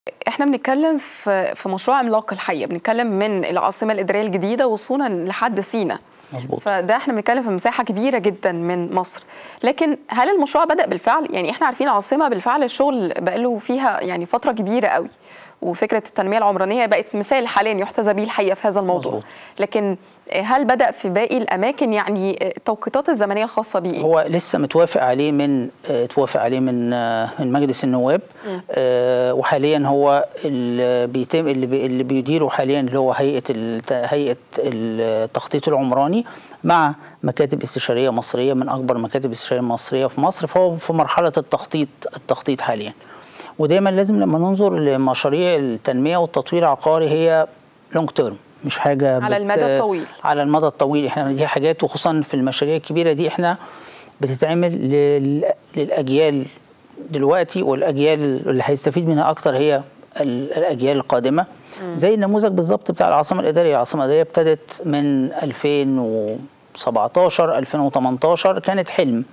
احنا بنتكلم في في مشروع عملاق الحقيقه بنتكلم من العاصمه الاداريه الجديده وصولا لحد سينا مظبوط فده احنا بنتكلم في مساحه كبيره جدا من مصر لكن هل المشروع بدا بالفعل يعني احنا عارفين العاصمه بالفعل الشغل بقاله فيها يعني فتره كبيره قوي وفكره التنميه العمرانيه بقت مثال حاليا يحتذى به الحقيقه في هذا الموضوع مظبوط. لكن هل بدا في باقي الاماكن يعني التوقيتات الزمنيه الخاصه بيه إيه؟ هو لسه متوافق عليه من آه، اتوافق عليه من آه، من مجلس النواب آه، وحاليا هو اللي بيتم اللي, بي اللي بيديره حاليا اللي هو هيئه الت- هيئه التخطيط العمراني مع مكاتب استشاريه مصريه من اكبر مكاتب الاستشاريه المصريه في مصر فهو في مرحله التخطيط التخطيط حاليا ودايما لازم لما ننظر لمشاريع التنميه والتطوير العقاري هي لونج تيرم مش حاجه على المدى الطويل. على المدى الطويل احنا دي حاجات وخصوصا في المشاريع الكبيره دي احنا بتتعمل لل- للاجيال دلوقتي والاجيال اللي هيستفيد منها اكتر هي ال- الاجيال القادمه زي النموذج بالظبط بتاع العاصمه الاداريه العاصمه الاداريه ابتدت من 2017 2018 كانت حلم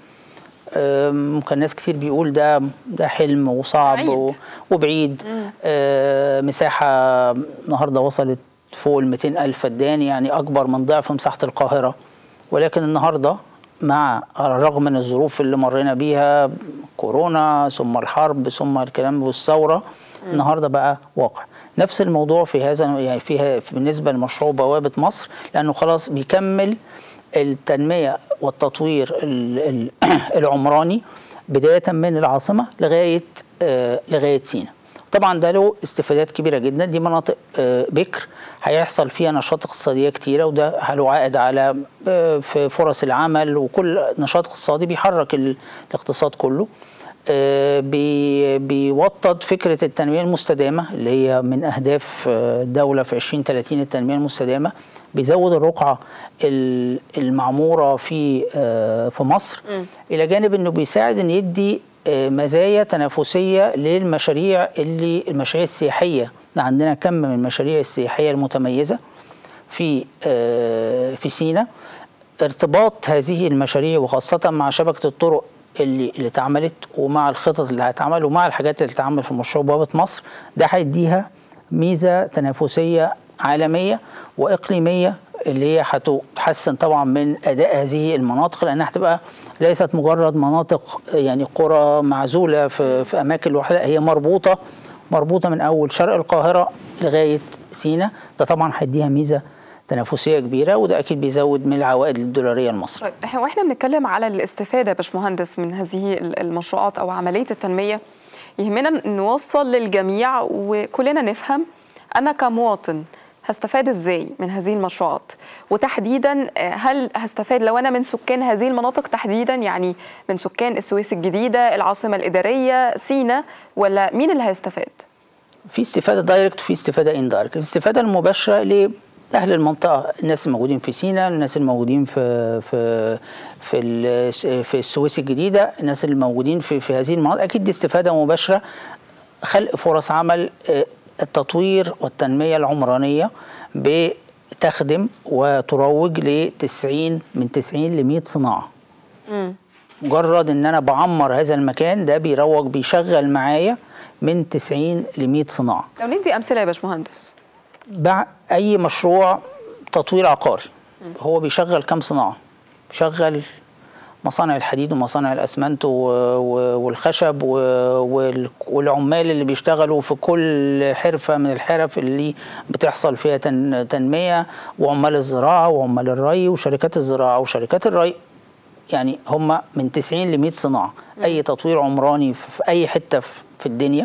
أم، كان ناس كتير بيقول ده ده حلم وصعب بعيد. و- وبعيد آه، مساحة النهاردة وصلت فوق ال 200 ألف فدان يعني أكبر من ضعف مساحة القاهرة ولكن النهاردة مع على الرغم من الظروف اللي مرينا بيها كورونا ثم الحرب ثم الكلام والثورة النهاردة بقى واقع نفس الموضوع في هذا يعني فيها بالنسبة لمشروع بوابة مصر لأنه خلاص بيكمل التنمية والتطوير ال- ال- العمراني بداية من العاصمة لغاية آه، لغاية سينا طبعا ده له استفادات كبيرة جدا دي مناطق آه، بكر هيحصل فيها نشاط اقتصادية كتيرة وده له عائد على آه، في فرص العمل وكل نشاط اقتصادي بيحرك ال- الاقتصاد كله آه، بي- بيوطد فكرة التنمية المستدامة اللي هي من أهداف آه، الدولة في 2030 التنمية المستدامة بيزود الرقعة ال- المعمورة في آه، في مصر إلى جانب إنه بيساعد إن يدي آه، مزايا تنافسية للمشاريع اللي المشاريع السياحية إحنا عندنا كم من المشاريع السياحية المتميزة في آه، في سينا ارتباط هذه المشاريع وخاصة مع شبكة الطرق اللي اللي اتعملت ومع الخطط اللي هتعمل ومع الحاجات اللي هتتعمل في مشروع بوابة مصر ده هيديها ميزة تنافسية عالمية وإقليمية اللي هي هتحسن طبعا من أداء هذه المناطق لأنها هتبقى ليست مجرد مناطق يعني قرى معزولة في, في أماكن لوحدها هي مربوطة مربوطة من أول شرق القاهرة لغاية سينا ده طبعا هيديها ميزة تنافسيه كبيره وده اكيد بيزود من العوائد الدولاريه لمصر. طيب احنا واحنا بنتكلم على الاستفاده يا باشمهندس من هذه المشروعات او عمليه التنميه يهمنا نوصل للجميع وكلنا نفهم انا كمواطن هستفاد ازاي من هذه المشروعات وتحديدا هل هستفاد لو انا من سكان هذه المناطق تحديدا يعني من سكان السويس الجديده العاصمه الاداريه سينا ولا مين اللي هيستفاد في استفاده دايركت وفي استفاده اندايركت الاستفاده المباشره لاهل المنطقه الناس الموجودين في سينا الناس الموجودين في في في ال- في السويس الجديده الناس الموجودين في في هذه المناطق اكيد دي استفاده مباشره خلق فرص عمل آه، التطوير والتنميه العمرانيه بتخدم وتروج ل 90 من 90 ل 100 صناعه مجرد ان انا بعمر هذا المكان ده بيروج بيشغل معايا من 90 ل 100 صناعه لو ندي امثله يا باشمهندس بع- اي مشروع تطوير عقاري هو بيشغل كم صناعه بيشغل مصانع الحديد ومصانع الاسمنت و- و- والخشب و- وال- والعمال اللي بيشتغلوا في كل حرفه من الحرف اللي بتحصل فيها تن- تنميه وعمال الزراعه وعمال الري وشركات الزراعه وشركات الري يعني هم من 90 ل 100 صناعه اي تطوير عمراني في اي حته في في الدنيا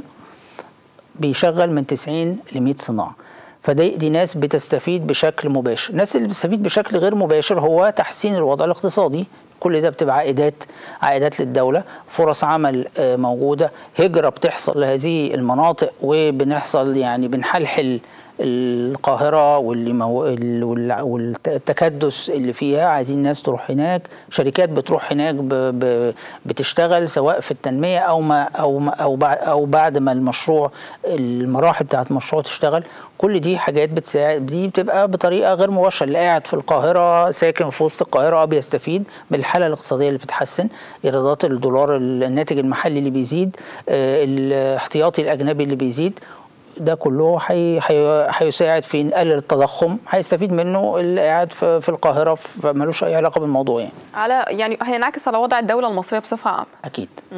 بيشغل من 90 ل 100 صناعه فدي دي ناس بتستفيد بشكل مباشر الناس اللي بتستفيد بشكل غير مباشر هو تحسين الوضع الاقتصادي كل ده بتبقى عائدات عائدات للدوله فرص عمل آه، موجوده هجره بتحصل لهذه المناطق وبنحصل يعني بنحلحل القاهرة واللي مو... ال- وال- والتكدس اللي فيها عايزين ناس تروح هناك شركات بتروح هناك ب... ب... بتشتغل سواء في التنمية أو ما أو ما أو بعد أو بعد ما المشروع المراحل بتاعت المشروع تشتغل كل دي حاجات بتساعد دي بتبقى بطريقة غير مباشرة اللي قاعد في القاهرة ساكن في وسط القاهرة آه بيستفيد من الحالة الاقتصادية اللي بتتحسن إيرادات الدولار الناتج المحلي اللي بيزيد آه، الاحتياطي الأجنبي اللي بيزيد ده كله هي- هي- هيساعد في نقلل التضخم هيستفيد منه اللي قاعد في في القاهره فمالوش اي علاقه بالموضوع يعني على يعني هينعكس على وضع الدوله المصريه بصفه عامه اكيد